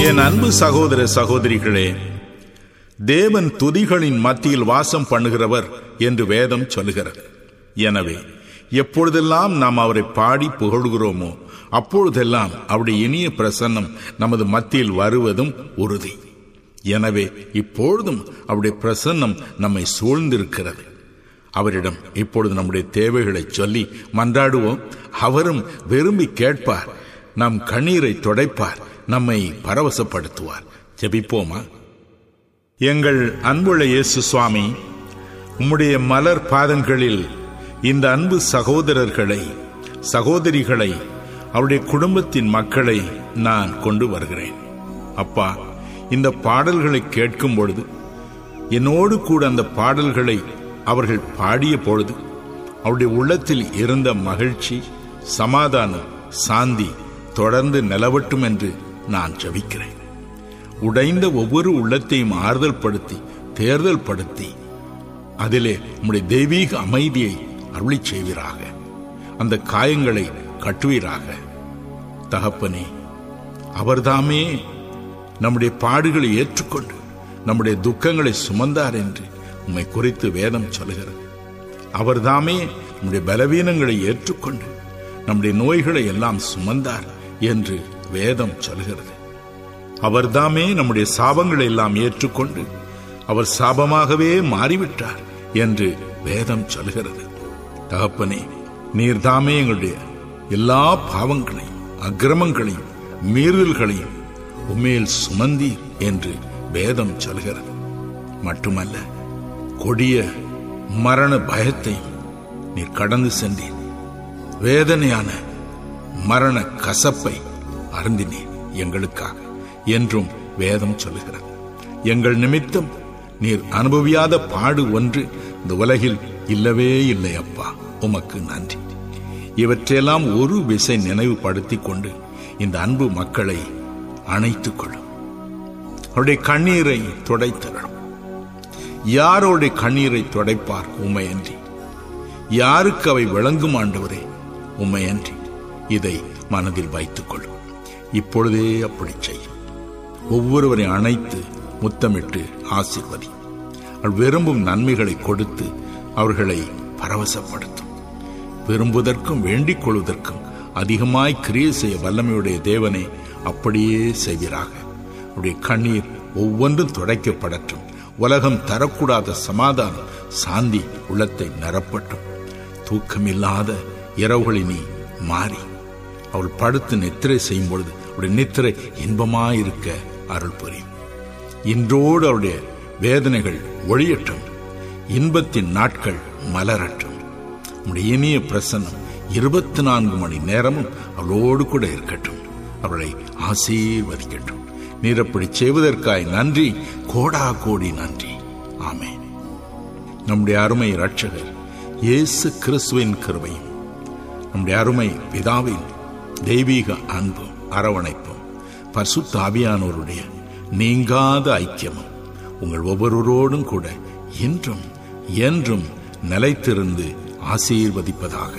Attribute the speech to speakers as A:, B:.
A: என் அன்பு சகோதர சகோதரிகளே தேவன் துதிகளின் மத்தியில் வாசம் பண்ணுகிறவர் என்று வேதம் சொல்லுகிறது எனவே எப்பொழுதெல்லாம் நாம் அவரை பாடி புகழ்கிறோமோ அப்பொழுதெல்லாம் அவருடைய இனிய பிரசன்னம் நமது மத்தியில் வருவதும் உறுதி எனவே இப்பொழுதும் அவருடைய பிரசன்னம் நம்மை சூழ்ந்திருக்கிறது அவரிடம் இப்பொழுது நம்முடைய தேவைகளை சொல்லி மன்றாடுவோம் அவரும் விரும்பி கேட்பார் நம் கண்ணீரை துடைப்பார் நம்மை பரவசப்படுத்துவார் ஜெபிப்போமா எங்கள் அன்புள்ள இயேசு சுவாமி உம்முடைய மலர் பாதங்களில் இந்த அன்பு சகோதரர்களை சகோதரிகளை அவருடைய குடும்பத்தின் மக்களை நான் கொண்டு வருகிறேன் அப்பா இந்த பாடல்களை கேட்கும் பொழுது என்னோடு கூட அந்த பாடல்களை அவர்கள் பாடிய பொழுது அவருடைய உள்ளத்தில் இருந்த மகிழ்ச்சி சமாதானம் சாந்தி தொடர்ந்து நிலவட்டும் என்று நான் ஜபிக்கிறேன் உடைந்த ஒவ்வொரு உள்ளத்தையும் ஆறுதல் படுத்தி தேர்தல் படுத்தி அதிலே உம்முடைய தெய்வீக அமைதியை அருளி செய்வீராக அந்த காயங்களை கட்டுவீராக தகப்பனே அவர்தாமே நம்முடைய பாடுகளை ஏற்றுக்கொண்டு நம்முடைய துக்கங்களை சுமந்தார் என்று உம்மை குறித்து வேதம் சொல்கிறது அவர்தாமே நம்முடைய பலவீனங்களை ஏற்றுக்கொண்டு நம்முடைய நோய்களை எல்லாம் சுமந்தார் என்று வேதம் சொல்கிறது அவர்தாமே நம்முடைய சாபங்களை எல்லாம் ஏற்றுக்கொண்டு அவர் சாபமாகவே மாறிவிட்டார் என்று வேதம் சொல்கிறது தகப்பனே நீர்தாமே எங்களுடைய எல்லா பாவங்களையும் அக்கிரமங்களையும் மீறல்களையும் உண்மையில் சுமந்தீர் என்று வேதம் சொல்கிறது மட்டுமல்ல கொடிய மரண பயத்தையும் நீர் கடந்து சென்றீர் வேதனையான மரண கசப்பை அருந்தினீர் எங்களுக்காக என்றும் வேதம் சொல்லுகிறது எங்கள் நிமித்தம் நீர் அனுபவியாத பாடு ஒன்று இந்த உலகில் இல்லவே இல்லை அப்பா உமக்கு நன்றி இவற்றையெல்லாம் ஒரு விசை நினைவுபடுத்திக் கொண்டு இந்த அன்பு மக்களை அணைத்துக் கொள்ளும் அவருடைய கண்ணீரை துடைத்தரணும் யாரோடைய கண்ணீரை துடைப்பார் உண்மையன்றி யாருக்கு அவை விளங்கும் ஆண்டவரே உண்மையன்றி இதை மனதில் வைத்துக் கொள்ளும் இப்பொழுதே அப்படி செய்யும் ஒவ்வொருவரை அணைத்து முத்தமிட்டு ஆசிர்வதி அவள் விரும்பும் நன்மைகளை கொடுத்து அவர்களை பரவசப்படுத்தும் விரும்புவதற்கும் வேண்டிக் கொள்வதற்கும் அதிகமாய் கிரியை செய்ய வல்லமையுடைய தேவனே அப்படியே செய்வீராக அவருடைய கண்ணீர் ஒவ்வொன்றும் துடைக்கப்படட்டும் உலகம் தரக்கூடாத சமாதானம் சாந்தி உள்ளத்தை நிரப்பட்டும் தூக்கமில்லாத இரவுகளினி மாறி அவள் படுத்து நித்திரை செய்யும் பொழுது அவருடைய நித்திரை இன்பமாயிருக்க அருள் புரியும் இன்றோடு அவருடைய வேதனைகள் ஒழியட்டும் இன்பத்தின் நாட்கள் மலரட்டும் உடைய இனிய பிரசன்னம் இருபத்தி நான்கு மணி நேரமும் அவளோடு கூட இருக்கட்டும் அவளை ஆசீர்வதிக்கட்டும் நீர் அப்படி செய்வதற்காய் நன்றி கோடா கோடி நன்றி ஆமே நம்முடைய அருமை இரட்சகர் இயேசு கிறிஸ்துவின் கிருபையும் நம்முடைய அருமை பிதாவின் தெய்வீக அன்பும் அரவணைப்பும் பரிசுத்த ஆவியானோருடைய நீங்காத ஐக்கியமும் உங்கள் ஒவ்வொருவரோடும் கூட இன்றும் என்றும் நிலைத்திருந்து ஆசீர்வதிப்பதாக